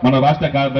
మన రాష్ట్ర కార్య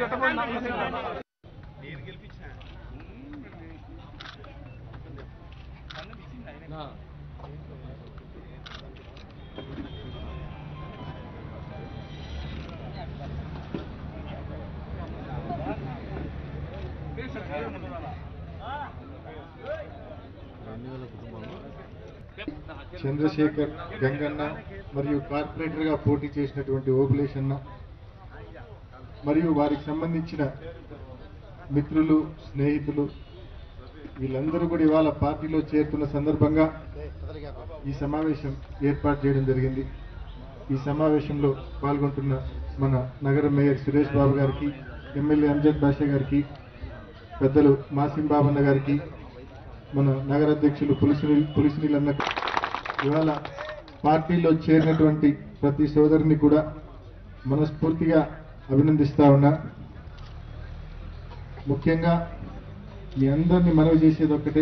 చంద్రశేఖర్ గంగన్న మరియు కార్పొరేటర్ గా పోటీ చేసినటువంటి ఓబులేష్ అన్న మరియు వారికి సంబంధించిన మిత్రులు స్నేహితులు వీళ్ళందరూ కూడా ఇవాళ పార్టీలో చేరుతున్న సందర్భంగా ఈ సమావేశం ఏర్పాటు చేయడం జరిగింది ఈ సమావేశంలో పాల్గొంటున్న మన నగర మేయర్ సురేష్ బాబు గారికి ఎమ్మెల్యే అంజద్ బాషా గారికి పెద్దలు మాసిం బాబన్న గారికి మన నగర అధ్యక్షులు పులిసిని పులిసినీలన్న ఇవాళ పార్టీలో చేరినటువంటి ప్రతి సోదరుని కూడా మనస్ఫూర్తిగా అభినందిస్తా ఉన్నా ముఖ్యంగా మీ అందరినీ మనవి చేసేది ఒక్కటే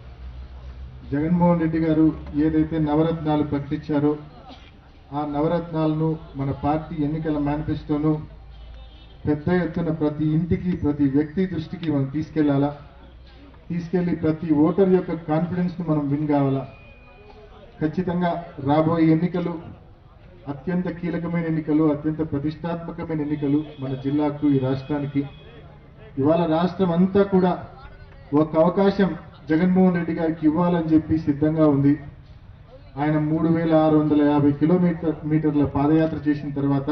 జగన్మోహన్ రెడ్డి గారు ఏదైతే నవరత్నాలు ప్రకటించారో ఆ నవరత్నాలను మన పార్టీ ఎన్నికల మేనిఫెస్టోను పెద్ద ఎత్తున ప్రతి ఇంటికి ప్రతి వ్యక్తి దృష్టికి మనం తీసుకెళ్లాలా తీసుకెళ్లి ప్రతి ఓటర్ యొక్క కాన్ఫిడెన్స్ ను మనం విన్ కావాలా ఖచ్చితంగా రాబోయే ఎన్నికలు అత్యంత కీలకమైన ఎన్నికలు అత్యంత ప్రతిష్టాత్మకమైన ఎన్నికలు మన జిల్లాకు ఈ రాష్ట్రానికి ఇవాళ రాష్ట్రం అంతా కూడా ఒక అవకాశం జగన్మోహన్ రెడ్డి గారికి ఇవ్వాలని చెప్పి సిద్ధంగా ఉంది ఆయన మూడు వేల ఆరు వందల యాభై కిలోమీటర్ మీటర్ల పాదయాత్ర చేసిన తర్వాత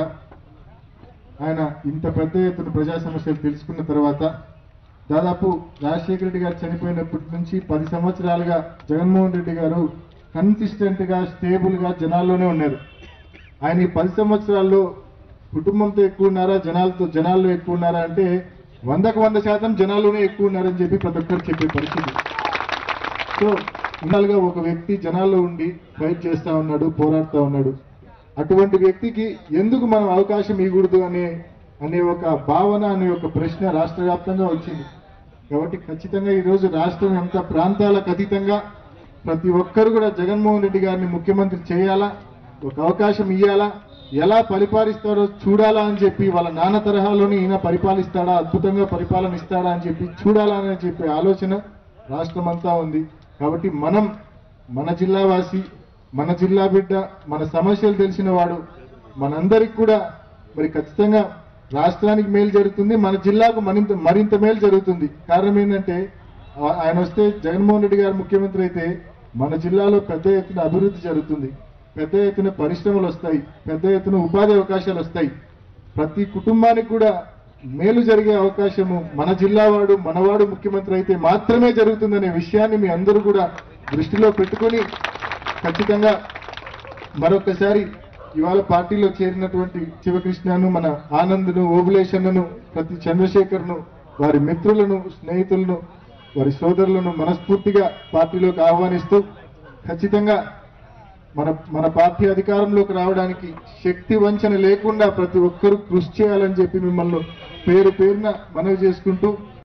ఆయన ఇంత పెద్ద ఎత్తున ప్రజా సమస్యలు తెలుసుకున్న తర్వాత దాదాపు రాజశేఖర రెడ్డి గారు చనిపోయినప్పటి నుంచి పది సంవత్సరాలుగా జగన్మోహన్ రెడ్డి గారు కన్సిస్టెంట్ గా స్టేబుల్ గా జనాల్లోనే ఉన్నారు ఆయన ఈ పది సంవత్సరాల్లో కుటుంబంతో ఎక్కువ ఉన్నారా జనాలతో జనాల్లో ఎక్కువ ఉన్నారా అంటే వందకు వంద శాతం జనాల్లోనే ఎక్కువ ఉన్నారని చెప్పి ప్రతి ఒక్కరు చెప్పే పరిస్థితి సో ఇన్నాళ్ళుగా ఒక వ్యక్తి జనాల్లో ఉండి ఫైట్ చేస్తా ఉన్నాడు పోరాడుతూ ఉన్నాడు అటువంటి వ్యక్తికి ఎందుకు మనం అవకాశం ఇవ్వకూడదు అనే అనే ఒక భావన అనే ఒక ప్రశ్న రాష్ట్ర వ్యాప్తంగా వచ్చింది కాబట్టి ఖచ్చితంగా ఈరోజు రాష్ట్రం ఎంత ప్రాంతాలకు అతీతంగా ప్రతి ఒక్కరు కూడా జగన్మోహన్ రెడ్డి గారిని ముఖ్యమంత్రి చేయాలా ఒక అవకాశం ఇవ్వాలా ఎలా పరిపాలిస్తారో చూడాలా అని చెప్పి వాళ్ళ నాన్న తరహాలోనే ఈయన పరిపాలిస్తాడా అద్భుతంగా పరిపాలన ఇస్తాడా అని చెప్పి చూడాలా అని చెప్పే ఆలోచన రాష్ట్రం అంతా ఉంది కాబట్టి మనం మన జిల్లా వాసి మన జిల్లా బిడ్డ మన సమస్యలు తెలిసిన వాడు మనందరికి కూడా మరి ఖచ్చితంగా రాష్ట్రానికి మేలు జరుగుతుంది మన జిల్లాకు మరింత మరింత మేలు జరుగుతుంది కారణం ఏంటంటే ఆ- ఆయన వస్తే జగన్మోహన్ రెడ్డి గారు ముఖ్యమంత్రి అయితే మన జిల్లాలో పెద్ద ఎత్తున అభివృద్ధి జరుగుతుంది పెద్ద ఎత్తున పరిశ్రమలు వస్తాయి పెద్ద ఎత్తున ఉపాధి అవకాశాలు వస్తాయి ప్రతి కుటుంబానికి కూడా మేలు జరిగే అవకాశము మన జిల్లా వాడు మనవాడు ముఖ్యమంత్రి అయితే మాత్రమే జరుగుతుందనే విషయాన్ని మీ అందరూ కూడా దృష్టిలో పెట్టుకొని ఖచ్చితంగా మరొకసారి ఇవాళ పార్టీలో చేరినటువంటి శివకృష్ణను మన ఆనంద్ను ఓబులేషన్ను ప్రతి చంద్రశేఖర్ను వారి మిత్రులను స్నేహితులను వారి సోదరులను మనస్ఫూర్తిగా పార్టీలోకి ఆహ్వానిస్తూ ఖచ్చితంగా మన మన పార్టీ అధికారంలోకి రావడానికి శక్తి వంచన లేకుండా ప్రతి ఒక్కరూ కృషి చేయాలని చెప్పి మిమ్మల్ని పేరు పేరున మనవి చేసుకుంటూ